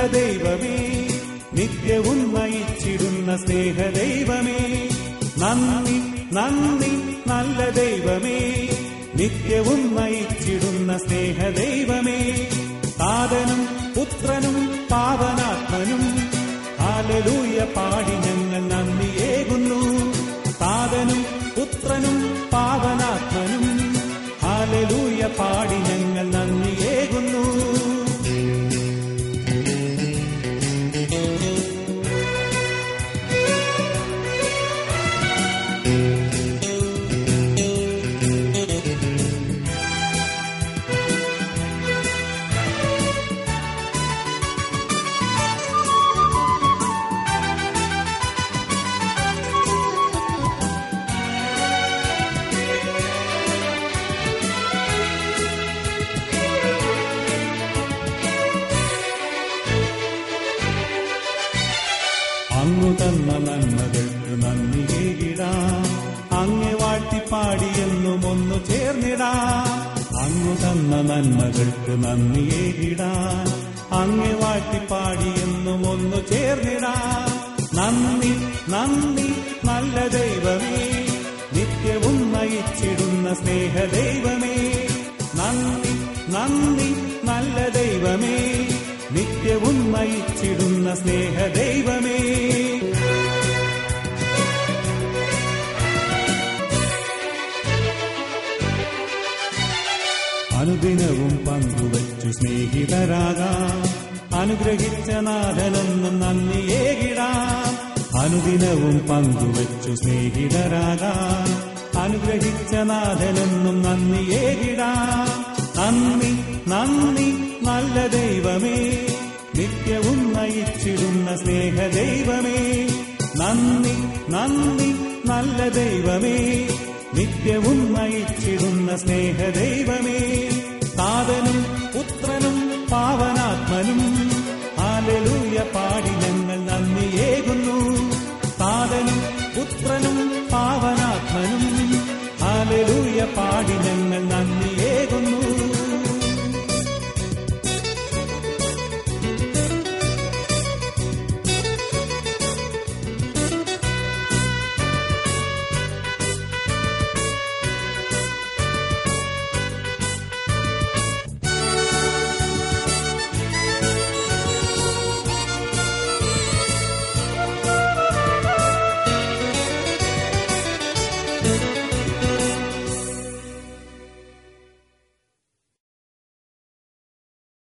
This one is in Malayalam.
ദൈവമേ നിത്യവും നയിച്ചിടുന്ന സ്നേഹദൈവമേ നന്ദി നന്ദി നല്ല ദൈവമേ നിത്യവും നയിച്ചിടുന്ന സ്നേഹദൈവമേ താതനും പുത്രനും പാവനാത്മനും ഹാലലൂയ പാടി ഞങ്ങൾ നന്ദിയേകുന്നു താതനും പുത്രനും പാവനാത്മനും ഹാലലൂയ പാടി ഞങ്ങൾ നന്ദിയേകുന്നു അങ്ങു തന്ന നന്മകൾക്ക് നന്ദിയേകിടാം അങ്ങെ വാട്ടിപ്പാടിയെന്നും ഒന്ന് ചേർന്നിടാം അങ്ങു തന്ന നന്മകൾക്ക് നന്ദിയേകിടാൻ അങ്ങെ വാട്ടിപ്പാടിയെന്നും ഒന്ന് ചേർന്നിടാം നന്ദി നന്ദി നല്ല ദൈവമേ നിത്യവും നയിച്ചിടുന്ന സ്നേഹദൈവമേ നന്ദി നന്ദി നല്ല ദൈവമേ നിത്യവും നയിച്ചിടുന്ന സ്നേഹദൈവമേ അനുദിനവും പങ്കുവച്ചു സ്നേഹിതരാകാം അനുഗ്രഹിച്ച നാഥനെന്നും നന്ദിയേകിടാം അനുദിനവും പങ്കുവച്ചു സ്നേഹിതരാകാം അനുഗ്രഹിച്ച നാഥനെന്നും നന്ദിയേകിടാം നന്ദി നന്ദി നല്ല ദൈവമേ നിത്യവും നയിച്ചിടുന്ന സ്നേഹദൈവമേ നന്ദി നന്ദി നല്ല ദൈവമേ നിത്യവും നയിച്ചിടുന്ന സ്നേഹദൈവമേ താതനും പുത്രനും പാവനാത്മനും ഹാലലൂയ പാടി